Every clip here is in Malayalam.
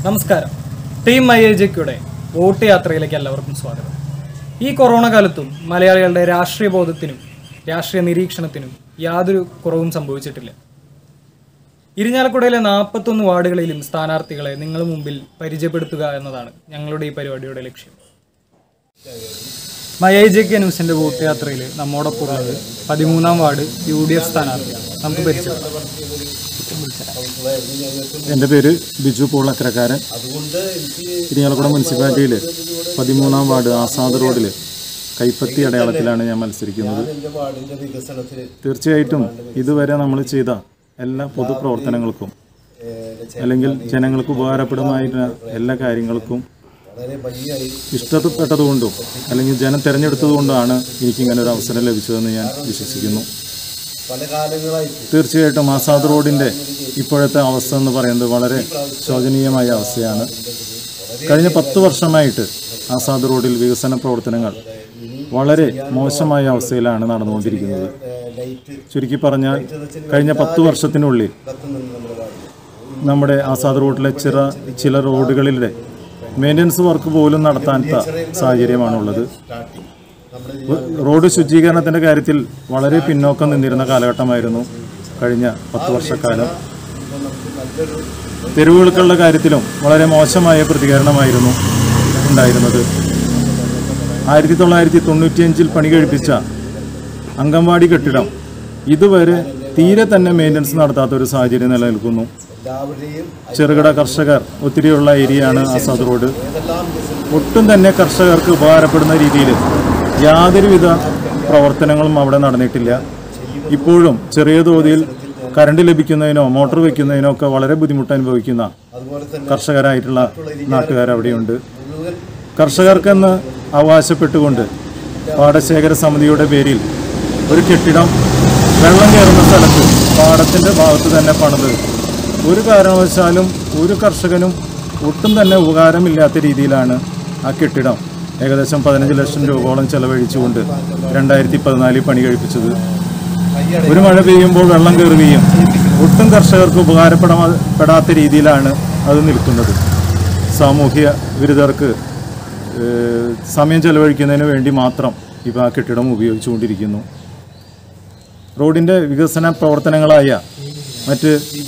നമസ്കാരം ടീം ഐ ജിയുടെ വോട്ട് യാത്രയിലേക്ക് എല്ലാവർക്കും സ്വാഗതം ഈ കൊറോണ കാലത്തും മലയാളികളുടെ രാഷ്ട്രീയ ബോധത്തിനും രാഷ്ട്രീയ നിരീക്ഷണത്തിനും യാതൊരു കുറവും സംഭവിച്ചിട്ടില്ല ഇരിഞ്ഞാലക്കുടയിലെ നാൽപ്പത്തൊന്ന് വാർഡുകളിലും സ്ഥാനാർത്ഥികളെ നിങ്ങൾ മുമ്പിൽ പരിചയപ്പെടുത്തുക എന്നതാണ് ഞങ്ങളുടെ ഈ പരിപാടിയുടെ ലക്ഷ്യം മൈ ജെ കെ ന്യൂസിന്റെ വോട്ട് യാത്രയിൽ നമ്മോടൊപ്പം ഉള്ളത് പതിമൂന്നാം വാർഡ് യു ഡി എഫ് സ്ഥാനാർത്ഥിയാണ് നമുക്ക് പരിചയപ്പെടാം എൻ്റെ പേര് ബിജു പൂളക്കരക്കാരൻ ഇരിങ്ങാലക്കുട മുനിസിപ്പാലിറ്റിയിൽ പതിമൂന്നാം വാർഡ് ആസാദ് റോഡിൽ കൈപ്പത്തി അടയാളത്തിലാണ് ഞാൻ മത്സരിക്കുന്നത് തീർച്ചയായിട്ടും ഇതുവരെ നമ്മൾ ചെയ്ത എല്ലാ പൊതുപ്രവർത്തനങ്ങൾക്കും അല്ലെങ്കിൽ ജനങ്ങൾക്ക് ഉപകാരപ്രദമായിട്ടുള്ള എല്ലാ കാര്യങ്ങൾക്കും ഇഷ്ടപ്പെട്ടതുകൊണ്ടും അല്ലെങ്കിൽ ജനം തിരഞ്ഞെടുത്തതുകൊണ്ടാണ് എനിക്കിങ്ങനെ ഒരു അവസരം ലഭിച്ചതെന്ന് ഞാൻ വിശ്വസിക്കുന്നു തീർച്ചയായിട്ടും ആസാദ് റോഡിൻ്റെ ഇപ്പോഴത്തെ അവസ്ഥ എന്ന് പറയുന്നത് വളരെ ശോചനീയമായ അവസ്ഥയാണ് കഴിഞ്ഞ പത്ത് വർഷമായിട്ട് ആസാദ് റോഡിൽ വികസന പ്രവർത്തനങ്ങൾ വളരെ മോശമായ അവസ്ഥയിലാണ് നടന്നുകൊണ്ടിരിക്കുന്നത് ചുരുക്കി പറഞ്ഞാൽ കഴിഞ്ഞ പത്ത് വർഷത്തിനുള്ളിൽ നമ്മുടെ ആസാദ് റോഡിലെ ചില ചില റോഡുകളിലെ മെയിൻ്റനൻസ് വർക്ക് പോലും നടത്താത്ത സാഹചര്യമാണുള്ളത് റോഡ് ശുചീകരണത്തിൻ്റെ കാര്യത്തിൽ വളരെ പിന്നോക്കം നിന്നിരുന്ന കാലഘട്ടമായിരുന്നു കഴിഞ്ഞ പത്ത് വർഷക്കാലം തെരുവുകൾക്കുള്ള കാര്യത്തിലും വളരെ മോശമായ പ്രതികരണമായിരുന്നു ഉണ്ടായിരുന്നത് ആയിരത്തി തൊള്ളായിരത്തി തൊണ്ണൂറ്റിയഞ്ചിൽ പണി കഴിപ്പിച്ച അംഗൻവാടി കെട്ടിടം ഇതുവരെ തീരെ തന്നെ മെയിൻ്റനൻസ് നടത്താത്ത ഒരു സാഹചര്യം നിലനിൽക്കുന്നു ചെറുകിട കർഷകർ ഒത്തിരിയുള്ള ഏരിയയാണ് ആസാദ് റോഡ് ഒട്ടും തന്നെ കർഷകർക്ക് ഉപകാരപ്പെടുന്ന രീതിയിൽ യാതൊരുവിധ പ്രവർത്തനങ്ങളും അവിടെ നടന്നിട്ടില്ല ഇപ്പോഴും ചെറിയ തോതിൽ കറണ്ട് ലഭിക്കുന്നതിനോ മോട്ടോർ വയ്ക്കുന്നതിനോ ഒക്കെ വളരെ ബുദ്ധിമുട്ട് അനുഭവിക്കുന്ന കർഷകരായിട്ടുള്ള നാട്ടുകാർ അവിടെയുണ്ട് കർഷകർക്കെന്ന് അവകാശപ്പെട്ടുകൊണ്ട് പാടശേഖര സമിതിയുടെ പേരിൽ ഒരു കെട്ടിടം വെള്ളം കയറുന്ന സ്ഥലത്ത് പാടത്തിൻ്റെ ഭാഗത്ത് തന്നെ പണിത് ഒരു കാരണവശാലും ഒരു കർഷകനും ഒട്ടും തന്നെ ഉപകാരമില്ലാത്ത രീതിയിലാണ് ആ കെട്ടിടം ഏകദേശം പതിനഞ്ച് ലക്ഷം രൂപയോളം ചെലവഴിച്ചുകൊണ്ട് രണ്ടായിരത്തി പതിനാലിൽ പണി കഴിപ്പിച്ചത് ഒരു മഴ പെയ്യുമ്പോൾ വെള്ളം കയറുകയും ഒട്ടും കർഷകർക്ക് ഉപകാരപ്പെടാത്ത രീതിയിലാണ് അത് നിൽക്കുന്നത് സാമൂഹ്യ വിരുദ്ധർക്ക് ഏഹ്, സമയം ചെലവഴിക്കുന്നതിന് വേണ്ടി മാത്രം ഇവ ആ കെട്ടിടം ഉപയോഗിച്ചുകൊണ്ടിരിക്കുന്നു റോഡിൻ്റെ വികസന പ്രവർത്തനങ്ങളായ മറ്റ്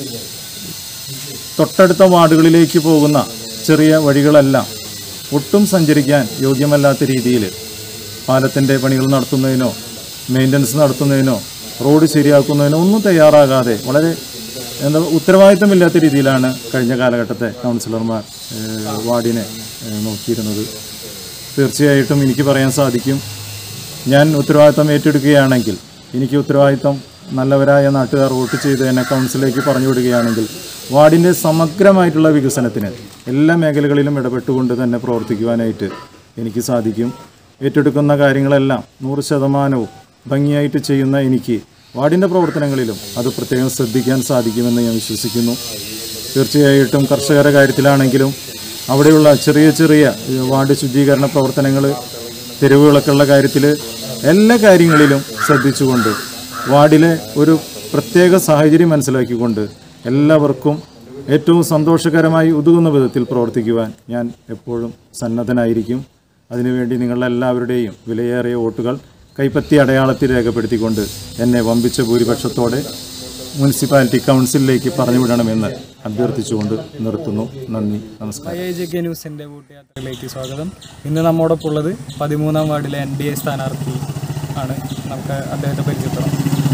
തൊട്ടടുത്ത വാർഡുകളിലേക്ക് പോകുന്ന ചെറിയ വഴികളെല്ലാം ഒട്ടും സഞ്ചരിക്കാൻ യോഗ്യമല്ലാത്ത രീതിയിൽ പാലത്തിൻ്റെ പണികൾ നടത്തുന്നതിനോ മെയിൻ്റനൻസ് നടത്തുന്നതിനോ റോഡ് ശരിയാക്കുന്നതിനോ ഒന്നും തയ്യാറാകാതെ വളരെ എന്താ ഉത്തരവാദിത്തമില്ലാത്ത രീതിയിലാണ് കഴിഞ്ഞ കാലഘട്ടത്തെ കൗൺസിലർമാർ ഏഹ്, വാർഡിനെ ഏഹ്, നോക്കിയിരുന്നത് തീർച്ചയായിട്ടും എനിക്ക് പറയാൻ സാധിക്കും ഞാൻ ഉത്തരവാദിത്തം ഏറ്റെടുക്കുകയാണെങ്കിൽ എനിക്ക് ഉത്തരവാദിത്തം നല്ലവരായ നാട്ടുകാർ വോട്ട് ചെയ്ത് എന്നെ കൗൺസിലേക്ക് പറഞ്ഞു വിടുകയാണെങ്കിൽ വാർഡിൻ്റെ സമഗ്രമായിട്ടുള്ള വികസനത്തിന് എല്ലാ മേഖലകളിലും ഇടപെട്ടുകൊണ്ട് തന്നെ പ്രവർത്തിക്കുവാനായിട്ട് എനിക്ക് സാധിക്കും ഏറ്റെടുക്കുന്ന കാര്യങ്ങളെല്ലാം നൂറ് ശതമാനവും ഭംഗിയായിട്ട് ചെയ്യുന്ന എനിക്ക് വാർഡിൻ്റെ പ്രവർത്തനങ്ങളിലും അത് പ്രത്യേകം ശ്രദ്ധിക്കാൻ സാധിക്കുമെന്ന് ഞാൻ വിശ്വസിക്കുന്നു തീർച്ചയായിട്ടും കർഷകരുടെ കാര്യത്തിലാണെങ്കിലും അവിടെയുള്ള ചെറിയ ചെറിയ ഏഹ്, വാർഡ് ശുചീകരണ പ്രവർത്തനങ്ങൾ തെരുവുകളൊക്കെയുള്ള കാര്യത്തിൽ എല്ലാ കാര്യങ്ങളിലും ശ്രദ്ധിച്ചുകൊണ്ട് വാർഡിലെ ഒരു പ്രത്യേക സാഹചര്യം മനസ്സിലാക്കിക്കൊണ്ട് എല്ലാവർക്കും ഏറ്റവും സന്തോഷകരമായി ഉതകുന്ന വിധത്തിൽ പ്രവർത്തിക്കുവാൻ ഞാൻ എപ്പോഴും സന്നദ്ധനായിരിക്കും അതിനുവേണ്ടി നിങ്ങളുടെ എല്ലാവരുടെയും വിലയേറിയ വോട്ടുകൾ കൈപ്പത്തി അടയാളത്തിൽ രേഖപ്പെടുത്തിക്കൊണ്ട് എന്നെ വമ്പിച്ച ഭൂരിപക്ഷത്തോടെ മുനിസിപ്പാലിറ്റി കൗൺസിലിലേക്ക് പറഞ്ഞു വിടണമെന്ന് അഭ്യർത്ഥിച്ചുകൊണ്ട് നിർത്തുന്നു നന്ദി നമസ്കാരം ഐ ജെ കെ ന്യൂസിന്റെ വോട്ട് യാത്രയിലേക്ക് സ്വാഗതം ഇന്ന് നമ്മോടൊപ്പം ഉള്ളത് പതിമൂന്നാം വാർഡിലെ എൻ ഡി എ സ്ഥാനാർത്ഥി ആണ് നമുക്ക് അദ്ദേഹത്തെ പരിചയപ്പെടാം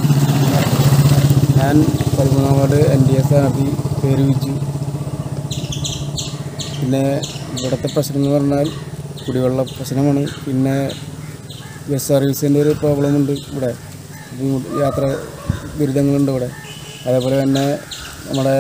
ഞാൻ പതിമൂന്നാം വാർഡ് എൻ ഡി എ സ്ഥാനാർത്ഥി പേര് വിജു പിന്നെ ഇവിടുത്തെ പ്രശ്നം എന്ന് പറഞ്ഞാൽ കുടിവെള്ള പ്രശ്നമാണ് പിന്നെ ബസ് സർവീസിൻ്റെ ഒരു പ്രോബ്ലം ഉണ്ട് ഇവിടെ ബുദ്ധിമുട്ട് യാത്ര ദുരിതങ്ങളുണ്ട് ഇവിടെ അതേപോലെ തന്നെ നമ്മുടെ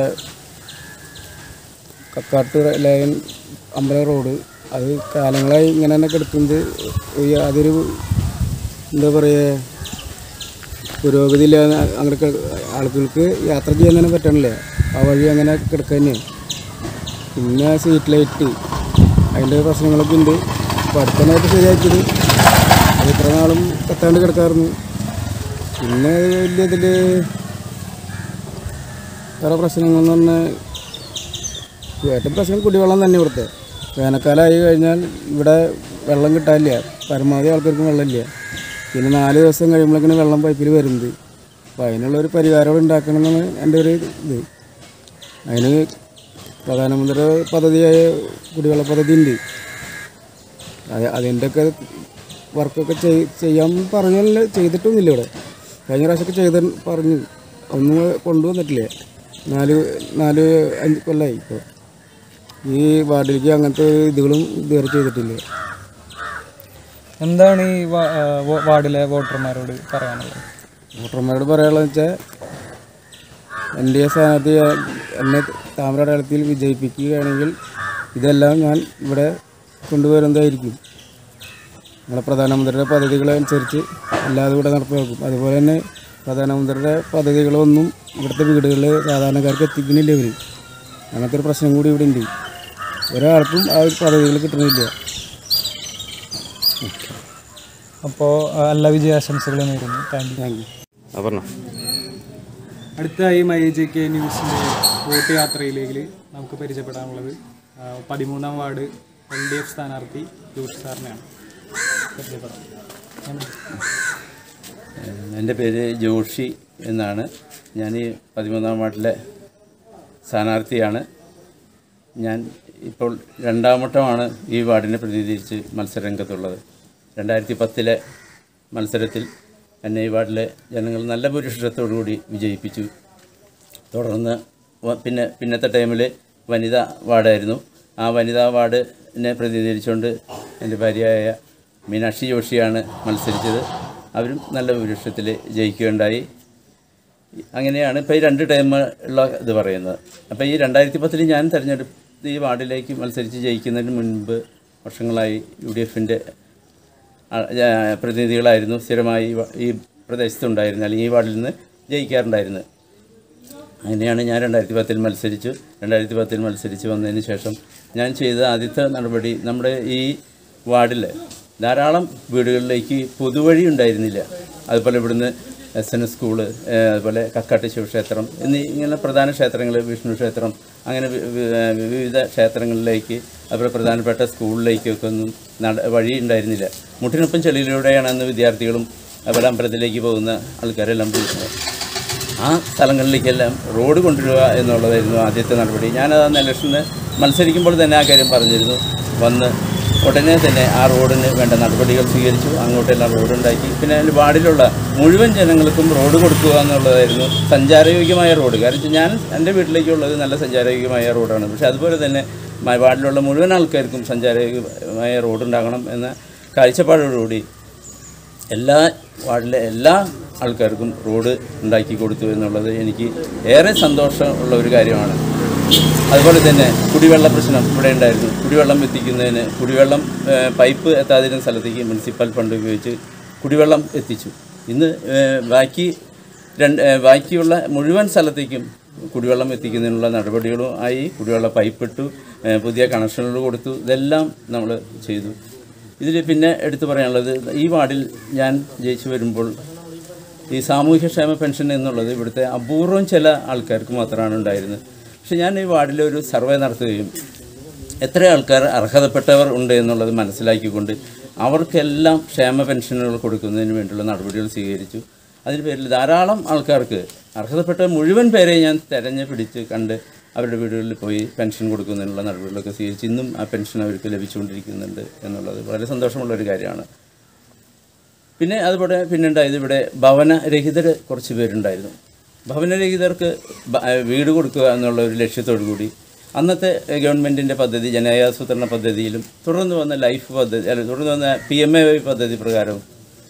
കക്കാട്ട് ലൈൻ അമ്പലം റോഡ് അത് കാലങ്ങളായി ഇങ്ങനെ തന്നെ കിടക്കുന്നത് ഒരു അതൊരു എന്താ പറയുക പുരോഗതിയില്ലാതെ അങ്ങനെ കിട- ആളുകൾക്ക് യാത്ര ചെയ്യാൻ തന്നെ പറ്റണില്ലേ ആ വഴി അങ്ങനെ കിടക്കുക തന്നെയാണ് പിന്നെ സീറ്റ് ലൈറ്റ് അതിൻ്റെ പ്രശ്നങ്ങളൊക്കെ ഉണ്ട് അപ്പോൾ അടുത്തനായിട്ട് ശരിയാക്കിയത് അത് ഇത്ര നാളും കത്താണ്ട് കിടക്കാറുന്നു പിന്നെ വലിയ ഇതിൽ വേറെ പ്രശ്നങ്ങളെന്ന് പറഞ്ഞാൽ ഏറ്റവും പ്രശ്നം കുടിവെള്ളം തന്നെ ഇവിടുത്തെ വേനൽക്കാലമായി കഴിഞ്ഞാൽ ഇവിടെ വെള്ളം കിട്ടാനില്ല പരമാവധി ആൾക്കാർക്ക് വെള്ളമില്ല പിന്നെ നാല് ദിവസം കഴിയുമ്പോഴേക്കാണ് വെള്ളം പൈപ്പിൽ വരുന്നത് അപ്പോൾ അതിനുള്ളൊരു പരിഹാരം ഉണ്ടാക്കണം എന്നാണ് എൻ്റെ ഒരു ഇത് അതിന് പ്രധാനമന്ത്രി പദ്ധതിയായ കുടിവെള്ള പദ്ധതി ഉണ്ട് അത് അതിൻ്റെയൊക്കെ വർക്കൊക്കെ ചെയ് ചെയ്യാൻ പറഞ്ഞല്ല ചെയ്തിട്ടൊന്നുമില്ല ഇവിടെ കഴിഞ്ഞ പ്രാവശ്യമൊക്കെ ചെയ്ത് പറഞ്ഞു ഒന്നും കൊണ്ടുവന്നിട്ടില്ല നാല് നാല് അഞ്ച് കൊല്ലമായി ഇപ്പോൾ ഈ വാർഡിലേക്ക് അങ്ങനത്തെ ഇതുകളും ഇതുവരെ ചെയ്തിട്ടില്ല എന്താണ് ഈ വാ- ആ, വോ- വാർഡിലെ വോട്ടർമാരോട് പറയാനുള്ളത് വോട്ടർമാരോട് പറയാനുള്ളത് വെച്ചാൽ എൻ ഡി എ സ്ഥാനാർത്ഥി എന്നെ താമരടയാളത്തിൽ വിജയിപ്പിക്കുകയാണെങ്കിൽ ഇതെല്ലാം ഞാൻ ഇവിടെ കൊണ്ടുവരുന്നതായിരിക്കും നമ്മളെ പ്രധാനമന്ത്രിയുടെ പദ്ധതികളനുസരിച്ച് എല്ലാതും ഇവിടെ നടപ്പിലാക്കും അതുപോലെ തന്നെ പ്രധാനമന്ത്രിയുടെ പദ്ധതികളൊന്നും ഇവിടുത്തെ വീടുകളിൽ സാധാരണക്കാർക്ക് എത്തിക്കുന്നില്ല ഇവർ അങ്ങനത്തെ ഒരു പ്രശ്നം കൂടി ഇവിടെ ഉണ്ട് ഒരാൾക്കും ആ ഒരു പദ്ധതികൾ കിട്ടുന്നില്ല അപ്പോൾ എല്ലാ വിജയാശംസകളും നേരുന്നു thank you thank you Aparna അടുത്തായി മൈ ജെ കെ ന്യൂസിൻ്റെ വോട്ട് യാത്രയിലേക്ക് നമുക്ക് പരിചയപ്പെടാനുള്ളത് ആ, പതിമൂന്നാം വാർഡ് എൽ ഡി എഫ് സ്ഥാനാർത്ഥി ജോഷി സാറിനെയാണ് പരിചയപ്പെടാം എൻ്റെ പേര് ജോഷി എന്നാണ് ഞാൻ ഈ പതിമൂന്നാം വാർഡിലെ സ്ഥാനാർത്ഥിയാണ് ഞാൻ ഇപ്പോൾ രണ്ടാം വട്ടമാണ് ഈ വാർഡിനെ പ്രതിനിധീകരിച്ച് മത്സരരംഗത്തുള്ളത് രണ്ടായിരത്തി പത്തിലെ മത്സരത്തിൽ എന്നെ ഈ വാർഡിലെ ജനങ്ങൾ നല്ല ഭൂരിപക്ഷത്തോടു കൂടി വിജയിപ്പിച്ചു തുടർന്ന് വ- പിന്നെ പിന്നത്തെ ടൈമിൽ വനിതാ വാർഡായിരുന്നു ആ വനിതാ വാർഡിനെ പ്രതിനിധീകരിച്ചുകൊണ്ട് എൻ്റെ ഭാര്യയായ മീനാക്ഷി ജോഷിയാണ് മത്സരിച്ചത് അവരും നല്ല ഭൂരിപക്ഷത്തിൽ ജയിക്കുകയുണ്ടായി അങ്ങനെയാണ് ഇപ്പോൾ ഈ രണ്ട് ടൈം ഉള്ള ഇത് പറയുന്നത് അപ്പോൾ ഈ രണ്ടായിരത്തി പത്തിൽ ഞാൻ തിരഞ്ഞെടുപ്പ് ഈ വാർഡിലേക്ക് മത്സരിച്ച് ജയിക്കുന്നതിന് മുൻപ് വർഷങ്ങളായി യു ഡി എഫിൻ്റെ പ്രതിനിധികളായിരുന്നു സ്ഥിരമായി ഈ വ- ഈ പ്രദേശത്തുണ്ടായിരുന്നത് അല്ലെങ്കിൽ ഈ വാർഡിൽ നിന്ന് ജയിക്കാറുണ്ടായിരുന്നത് അങ്ങനെയാണ് ഞാൻ രണ്ടായിരത്തി പത്തിൽ മത്സരിച്ചു രണ്ടായിരത്തി പത്തിൽ മത്സരിച്ച് വന്നതിന് ശേഷം ഞാൻ ചെയ്ത ആദ്യത്തെ നടപടി നമ്മുടെ ഈ വാർഡിൽ ധാരാളം വീടുകളിലേക്ക് പൊതുവഴി ഉണ്ടായിരുന്നില്ല അതുപോലെ ഇവിടുന്ന് എസ് എൻ എസ് സ്കൂള് ഏഹ് അതുപോലെ കക്കാട്ട് ശിവക്ഷേത്രം എന്നീ ഇങ്ങനെ പ്രധാന ക്ഷേത്രങ്ങൾ വിഷ്ണു ക്ഷേത്രം അങ്ങനെ വി- വി- ഏഹ് വിവിധ ക്ഷേത്രങ്ങളിലേക്ക് അതുപോലെ പ്രധാനപ്പെട്ട സ്കൂളിലേക്കൊക്കെ ഒന്നും നട വഴി ഉണ്ടായിരുന്നില്ല മുട്ടിനൊപ്പം ചെളിയിലൂടെയാണ് അന്ന് വിദ്യാർത്ഥികളും അതുപോലെ അമ്പലത്തിലേക്ക് പോകുന്ന ആൾക്കാരെല്ലാം പോകുന്നത് ആ സ്ഥലങ്ങളിലേക്കെല്ലാം റോഡ് കൊണ്ടുവരിക എന്നുള്ളതായിരുന്നു ആദ്യത്തെ നടപടി ഞാനത് അന്ന് ഇലക്ഷന് മത്സരിക്കുമ്പോൾ തന്നെ ആ കാര്യം പറഞ്ഞിരുന്നു വന്ന് ഉടനെ തന്നെ ആ റോഡിന് വേണ്ട നടപടികൾ സ്വീകരിച്ചു അങ്ങോട്ടെല്ലാം റോഡ് ഉണ്ടാക്കി പിന്നെ അതിൽ വാർഡിലുള്ള മുഴുവൻ ജനങ്ങൾക്കും റോഡ് കൊടുക്കുക എന്നുള്ളതായിരുന്നു സഞ്ചാരയോഗ്യമായ റോഡ് കാരണം വെച്ചാൽ ഞാൻ എൻ്റെ വീട്ടിലേക്കുള്ളത് നല്ല സഞ്ചാരയോഗ്യമായ റോഡാണ് പക്ഷേ അതുപോലെ തന്നെ മ- വാർഡിലുള്ള മുഴുവൻ ആൾക്കാർക്കും സഞ്ചാരയോഗ്യമായ റോഡ് ഉണ്ടാകണം എന്ന കാഴ്ചപ്പാടോടുകൂടി എല്ലാ വാർഡിലെ എല്ലാ ആൾക്കാർക്കും റോഡ് ഉണ്ടാക്കി കൊടുത്തു എന്നുള്ളത് എനിക്ക് ഏറെ സന്തോഷമുള്ള ഒരു കാര്യമാണ് അതുപോലെ തന്നെ കുടിവെള്ള പ്രശ്നം ഇവിടെ ഉണ്ടായിരുന്നു കുടിവെള്ളം എത്തിക്കുന്നതിന് കുടിവെള്ളം ഏഹ്, പൈപ്പ് എത്താതിരുന്ന സ്ഥലത്തേക്ക് മുനിസിപ്പൽ ഫണ്ട് ഉപയോഗിച്ച് കുടിവെള്ളം എത്തിച്ചു ഇന്ന് ഏഹ്, ബാക്കി രണ്ട് ഏഹ്, ബാക്കിയുള്ള മുഴുവൻ സ്ഥലത്തേക്കും കുടിവെള്ളം എത്തിക്കുന്നതിനുള്ള നടപടികളും ആയി കുടിവെള്ള പൈപ്പ് ഇട്ടു ഏഹ്, പുതിയ കണക്ഷനുകൾ കൊടുത്തു ഇതെല്ലാം നമ്മൾ ചെയ്തു ഇതിൽ പിന്നെ എടുത്തു പറയാനുള്ളത് ഈ വാർഡിൽ ഞാൻ ജയിച്ചു വരുമ്പോൾ ഈ സാമൂഹ്യക്ഷേമ പെൻഷൻ എന്നുള്ളത് ഇവിടുത്തെ അപൂർവം ചില ആൾക്കാർക്ക് മാത്രമാണ് ഉണ്ടായിരുന്നത് പക്ഷെ ഞാൻ ഈ വാർഡിലെ ഒരു സർവേ നടത്തുകയും എത്ര ആൾക്കാർ അർഹതപ്പെട്ടവർ ഉണ്ട് എന്നുള്ളത് മനസ്സിലാക്കിക്കൊണ്ട് അവർക്കെല്ലാം ക്ഷേമ പെൻഷനുകൾ കൊടുക്കുന്നതിന് വേണ്ടിയുള്ള നടപടികൾ സ്വീകരിച്ചു അതിന് പേരിൽ ധാരാളം ആൾക്കാർക്ക് അർഹതപ്പെട്ട മുഴുവൻ പേരെ ഞാൻ തെരഞ്ഞു പിടിച്ച് കണ്ട് അവരുടെ വീടുകളിൽ പോയി പെൻഷൻ കൊടുക്കുന്നതിനുള്ള നടപടികളൊക്കെ സ്വീകരിച്ച് ഇന്നും ആ പെൻഷൻ അവർക്ക് ലഭിച്ചുകൊണ്ടിരിക്കുന്നുണ്ട് എന്നുള്ളത് വളരെ സന്തോഷമുള്ള ഒരു കാര്യമാണ് പിന്നെ അതുപോലെ പിന്നെ ഉണ്ടായത് ഇവിടെ ഭവനരഹിതർ കുറച്ച് പേരുണ്ടായിരുന്നു ഭവനരഹിതർക്ക് ബ- ഏഹ് വീട് കൊടുക്കുക എന്നുള്ള ഒരു ലക്ഷ്യത്തോടു കൂടി അന്നത്തെ ഗവൺമെൻറ്റിൻ്റെ പദ്ധതി ജനകീയാസൂത്രണ പദ്ധതിയിലും തുടർന്ന് വന്ന ലൈഫ് പദ്ധതി അല്ല തുടർന്ന് വന്ന പി എം എ വൈ പദ്ധതി പ്രകാരവും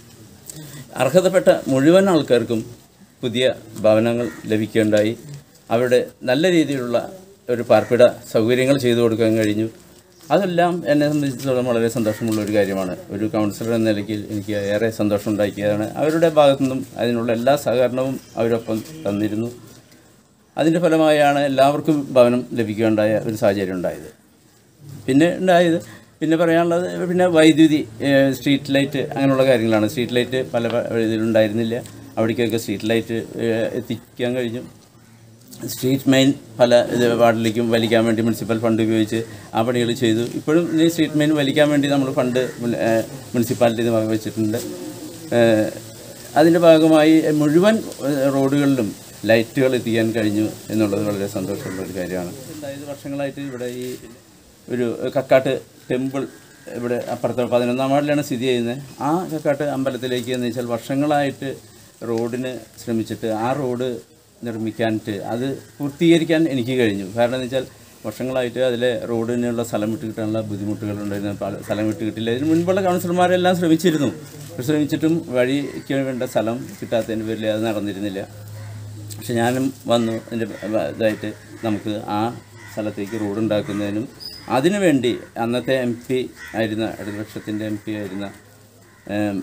അർഹതപ്പെട്ട മുഴുവൻ ആൾക്കാർക്കും പുതിയ ഭവനങ്ങൾ ലഭിക്കുകയുണ്ടായി അവരുടെ നല്ല രീതിയിലുള്ള ഒരു പാർപ്പിട സൗകര്യങ്ങൾ ചെയ്തു കൊടുക്കാൻ കഴിഞ്ഞു അതെല്ലാം എന്നെ സംബന്ധിച്ചിടത്തോളം വളരെ സന്തോഷമുള്ള ഒരു കാര്യമാണ് ഒരു കൗൺസിലർ എന്ന നിലയ്ക്ക് എനിക്ക് ഏറെ സന്തോഷം ഉണ്ടാക്കിയതാണ് അവരുടെ ഭാഗത്തു നിന്നും അതിനുള്ള എല്ലാ സഹകരണവും അവരൊപ്പം തന്നിരുന്നു അതിൻ്റെ ഫലമായാണ് എല്ലാവർക്കും ഭവനം ലഭിക്കുകയുണ്ടായ ഒരു സാഹചര്യം ഉണ്ടായത് പിന്നെ ഉണ്ടായത് പിന്നെ പറയാനുള്ളത് പിന്നെ വൈദ്യുതി ഏഹ് സ്ട്രീറ്റ് ലൈറ്റ് അങ്ങനെയുള്ള കാര്യങ്ങളാണ് സ്ട്രീറ്റ് ലൈറ്റ് പല പ- ഇതിലുണ്ടായിരുന്നില്ല അവിടേക്കൊക്കെ സ്ട്രീറ്റ് ലൈറ്റ് ഏഹ് എത്തിക്കാൻ കഴിഞ്ഞു സ്ട്രീറ്റ് മെയിൻ പല ഇത് വാർഡിലേക്കും വലിക്കാൻ വേണ്ടി മുനിസിപ്പൽ ഫണ്ട് ഉപയോഗിച്ച് ആ പണികൾ ചെയ്തു ഇപ്പോഴും ഈ സ്ട്രീറ്റ് മെയിൻ വലിക്കാൻ വേണ്ടി നമ്മൾ ഫണ്ട് മുൻ- ഏഹ് മുനിസിപ്പാലിറ്റിയിൽ നിന്ന് വകവെച്ചിട്ടുണ്ട് ഏഹ് അതിൻ്റെ ഭാഗമായി മുഴുവൻ ഏഹ് റോഡുകളിലും ലൈറ്റുകൾ എത്തിക്കാൻ കഴിഞ്ഞു എന്നുള്ളത് വളരെ സന്തോഷമുള്ള ഒരു കാര്യമാണ് അതായത് വർഷങ്ങളായിട്ട് ഇവിടെ ഈ ഒരു കക്കാട്ട് ടെമ്പിൾ ഇവിടെ അപ്പുറത്തെ പതിനൊന്നാം വാർഡിലാണ് സ്ഥിതി ചെയ്യുന്നത് ആ കക്കാട്ട് അമ്പലത്തിലേക്ക് എന്ന് വെച്ചാൽ വർഷങ്ങളായിട്ട് റോഡിന് ശ്രമിച്ചിട്ട് ആ റോഡ് നിർമ്മിക്കാനിട്ട് അത് പൂർത്തീകരിക്കാൻ എനിക്ക് കഴിഞ്ഞു കാരണം എന്ന് വെച്ചാൽ വർഷങ്ങളായിട്ട് അതിലെ റോഡിനുള്ള സ്ഥലം വിട്ട് കിട്ടാനുള്ള ബുദ്ധിമുട്ടുകളുണ്ടായിരുന്നു പല സ്ഥലം വിട്ട് കിട്ടില്ല ഇതിന് മുൻപുള്ള കൗൺസിലർമാരെല്ലാം ശ്രമിച്ചിരുന്നു ശ്രമിച്ചിട്ടും വഴിക്ക് വേണ്ട സ്ഥലം കിട്ടാത്തതിൻ്റെ പേരിൽ അത് നടന്നിരുന്നില്ല പക്ഷെ ഞാനും വന്നു എൻ്റെ ഇതായിട്ട് നമുക്ക് ആ സ്ഥലത്തേക്ക് റോഡ് ഉണ്ടാക്കുന്നതിനും അതിനുവേണ്ടി അന്നത്തെ എം പി ആയിരുന്ന ഇടതുപക്ഷത്തിൻ്റെ എം പി ആയിരുന്ന ഏം,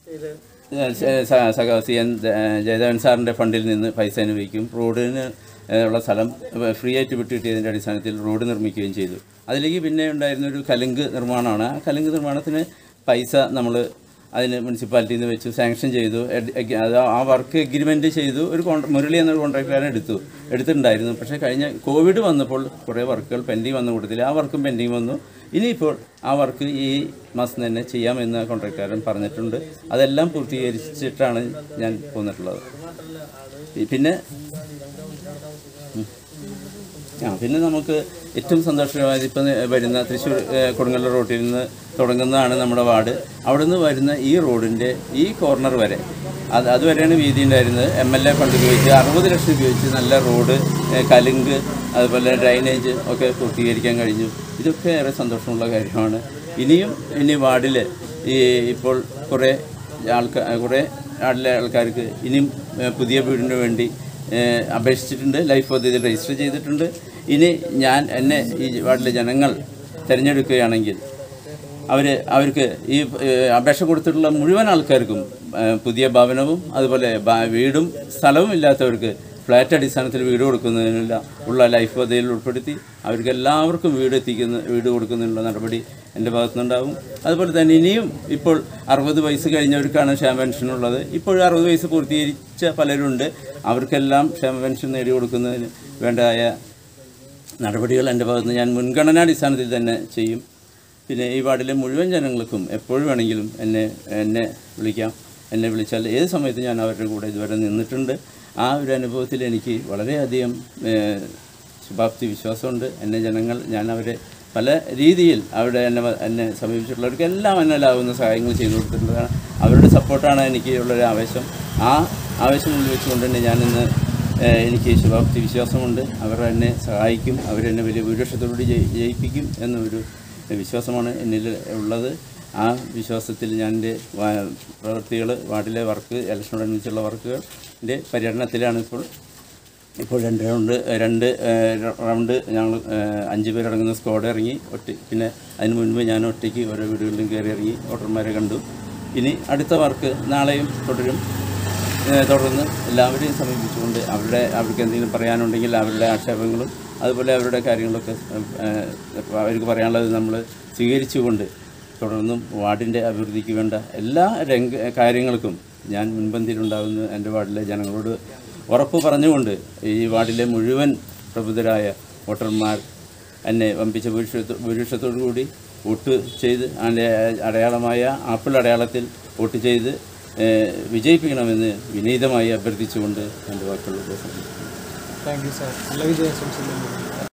സഖാ സി എൻ ജയദേവൻ സാറിൻ്റെ ഫണ്ടിൽ നിന്ന് പൈസ അനുവദിക്കും റോഡിന് ഏഹ്, ഉള്ള സ്ഥലം ഫ്രീ ആയിട്ട് വിട്ട് കിട്ടിയതിൻ്റെ അടിസ്ഥാനത്തിൽ റോഡ് നിർമ്മിക്കുകയും ചെയ്തു അതിലേക്ക് പിന്നെ ഉണ്ടായിരുന്ന ഒരു കലുങ്ക് നിർമ്മാണമാണ് ആ കലുങ്ക് നിർമ്മാണത്തിന് പൈസ നമ്മൾ അതിന് മുനിസിപ്പാലിറ്റിയിൽ നിന്ന് വെച്ച് സാങ്ഷൻ ചെയ്തു എഡ്- എഗ്- അത് ആ വർക്ക് എഗ്രിമെൻ്റ് ചെയ്തു ഒരു കോൺട്ര മുരളി എന്നൊരു കോൺട്രാക്ടറെ എടുത്തു എടുത്തിട്ടുണ്ടായിരുന്നു പക്ഷേ കഴിഞ്ഞ കോവിഡ് വന്നപ്പോൾ കുറേ വർക്കുകൾ പെൻഡിങ് വന്ന കൂട്ടത്തിൽ ആ വർക്കും പെൻഡിങ് വന്നു ഇനിയിപ്പോൾ ആ വർക്ക് ഈ മാസം തന്നെ ചെയ്യാമെന്ന് കോൺട്രാക്ടറും പറഞ്ഞിട്ടുണ്ട് അതെല്ലാം പൂർത്തീകരിച്ചിട്ടാണ് ഞാൻ പോന്നിട്ടുള്ളത് ഈ- പിന്നെ ഉം. ആ പിന്നെ നമുക്ക് ഏറ്റവും സന്തോഷമായത് ഇപ്പം വരുന്ന തൃശ്ശൂർ ഏഹ്, കൊടുങ്ങല്ലൂർ റോട്ടിൽ നിന്ന് തുടങ്ങുന്നതാണ് നമ്മുടെ വാർഡ് അവിടെ നിന്ന് വരുന്ന ഈ റോഡിൻ്റെ ഈ കോർണർ വരെ അത് അതുവരെയാണ് വീതി ഉണ്ടായിരുന്നത് എം എൽ എ ഫണ്ട് ഉപയോഗിച്ച് അറുപത് ലക്ഷം ഉപയോഗിച്ച് നല്ല റോഡ് ഏഹ്, കലുങ്ക് അതുപോലെ ഡ്രൈനേജ് ഒക്കെ പൂർത്തീകരിക്കാൻ കഴിഞ്ഞു ഇതൊക്കെ ഏറെ സന്തോഷമുള്ള കാര്യമാണ് ഇനിയും ഇനി വാർഡിൽ ഈ ഇപ്പോൾ കുറേ ആൾക്കാർ കുറേ വാർഡിലെ ആൾക്കാർക്ക് ഇനിയും ഏഹ്, പുതിയ വീടിന് വേണ്ടി ഏഹ് അപേക്ഷിച്ചിട്ടുണ്ട് ലൈഫ് പദ്ധതിയിൽ രജിസ്റ്റർ ചെയ്തിട്ടുണ്ട് ഇനി ഞാൻ എന്നെ ഈ വാർഡിലെ ജനങ്ങൾ തിരഞ്ഞെടുക്കുകയാണെങ്കിൽ അവർ അവർക്ക് ഈ ഏഹ്, അപേക്ഷ കൊടുത്തിട്ടുള്ള മുഴുവൻ ആൾക്കാർക്കും ഏഹ്, പുതിയ ഭവനവും അതുപോലെ ഭ- വീടും സ്ഥലവും ഇല്ലാത്തവർക്ക് ഫ്ലാറ്റ് അടിസ്ഥാനത്തിൽ വീട് കൊടുക്കുന്നതിനുള്ള ഉള്ള ലൈഫ് പദ്ധതിയിൽ ഉൾപ്പെടുത്തി അവർക്ക് എല്ലാവർക്കും വീട് എത്തിക്കുന്ന വീട് കൊടുക്കുന്നതിനുള്ള നടപടി എൻ്റെ ഭാഗത്തുനിന്നുണ്ടാവും അതുപോലെ തന്നെ ഇനിയും ഇപ്പോൾ അറുപത് വയസ്സ് കഴിഞ്ഞവർക്കാണ് ക്ഷേമ പെൻഷൻ ഉള്ളത് ഇപ്പോഴും അറുപത് വയസ്സ് പൂർത്തീകരിച്ച പലരുണ്ട് അവർക്കെല്ലാം ക്ഷേമ പെൻഷൻ നേടി കൊടുക്കുന്നതിന് വേണ്ടതായ നടപടികൾ എൻ്റെ ഭാഗത്ത് ഞാൻ മുൻഗണനാടിസ്ഥാനത്തിൽ തന്നെ ചെയ്യും പിന്നെ ഈ വാർഡിലെ മുഴുവൻ ജനങ്ങൾക്കും എപ്പോഴും വേണമെങ്കിലും എന്നെ എന്നെ വിളിക്കാം എന്നെ വിളിച്ചാൽ ഏത് സമയത്തും ഞാൻ അവരുടെ കൂടെ ഇതുവരെ നിന്നിട്ടുണ്ട് ആ ഒരു അനുഭവത്തിൽ എനിക്ക് വളരെയധികം ഏഹ്, ശുഭാപ്തി വിശ്വാസമുണ്ട് എന്നെ ജനങ്ങൾ ഞാൻ അവരെ പല രീതിയിൽ അവിടെ എന്നെ വ- എന്നെ സമീപിച്ചിട്ടുള്ളവർക്ക് എല്ലാം എന്നാലാവുന്ന സഹായങ്ങൾ ചെയ്തു കൊടുത്തിട്ടുള്ളതാണ് അവരുടെ സപ്പോർട്ടാണ് എനിക്ക് ഉള്ളൊരു ആവേശം ആ ആവേശം മുന്നിൽ വെച്ചുകൊണ്ട് തന്നെ ഞാനിന്ന് ഏഹ്, എനിക്ക് ശുഭാപ്തി വിശ്വാസമുണ്ട് അവർ എന്നെ സഹായിക്കും അവരെന്നെ വലിയ ഭൂരിപക്ഷത്തോടുകൂടി ജയി ജയിപ്പിക്കും എന്നൊരു വിശ്വാസമാണ് എന്നിൽ ഉള്ളത് ആ വിശ്വാസത്തിൽ ഞാൻ എൻ്റെ പ്രവൃത്തികൾ വാർഡിലെ വർക്ക് ഇലക്ഷനോടനുബന്ധിച്ചുള്ള വർക്കുകളുടെ പര്യടനത്തിലാണ് ഇപ്പോൾ ഇപ്പോൾ രണ്ട് റൗണ്ട് രണ്ട് ഏഹ്, ര- റൗണ്ട് ഞങ്ങൾ ഏഹ്, അഞ്ച് പേരടങ്ങുന്ന സ്ക്വാഡ് ഇറങ്ങി ഒറ്റ പിന്നെ അതിന് മുൻപ് ഞാൻ ഒറ്റയ്ക്ക് ഓരോ വീടുകളിലും കയറി ഇറങ്ങി വോട്ടർമാരെ കണ്ടു ഇനി അടുത്ത വർക്ക് നാളെയും തുടരും ഏഹ്, തുടർന്ന് എല്ലാവരെയും സമീപിച്ചുകൊണ്ട് അവരുടെ അവർക്ക് എന്തെങ്കിലും പറയാനുണ്ടെങ്കിൽ അവരുടെ ആക്ഷേപങ്ങളും അതുപോലെ അവരുടെ കാര്യങ്ങളൊക്കെ ഏഹ്, അവർക്ക് പറയാനുള്ളത് നമ്മൾ സ്വീകരിച്ചുകൊണ്ട് തുടർന്നും വാർഡിൻ്റെ അഭിവൃദ്ധിക്ക് വേണ്ട എല്ലാ രംഗ കാര്യങ്ങൾക്കും ഞാൻ മുൻപന്തിയിലുണ്ടാകുന്ന എൻ്റെ വാർഡിലെ ജനങ്ങളോട് ഉറപ്പ് പറഞ്ഞുകൊണ്ട് ഈ വാർഡിലെ മുഴുവൻ പ്രബുദ്ധരായ വോട്ടർമാർ എന്നെ വമ്പിച്ച ഭൂരിഷത്വ ഭൂരിപക്ഷത്തോടു കൂടി വോട്ട് ചെയ്ത് അതിൻ്റെ അടയാളമായ ആപ്പിൾ അടയാളത്തിൽ വോട്ട് ചെയ്ത് ഏഹ്, വിജയിപ്പിക്കണമെന്ന് വിനീതമായി അഭ്യർത്ഥിച്ചുകൊണ്ട് എൻ്റെ വാക്കുകൾ ഉപസംഹരിക്കുന്നു താങ്ക് യു സാർ നല്ല വിജയാശംസകൾ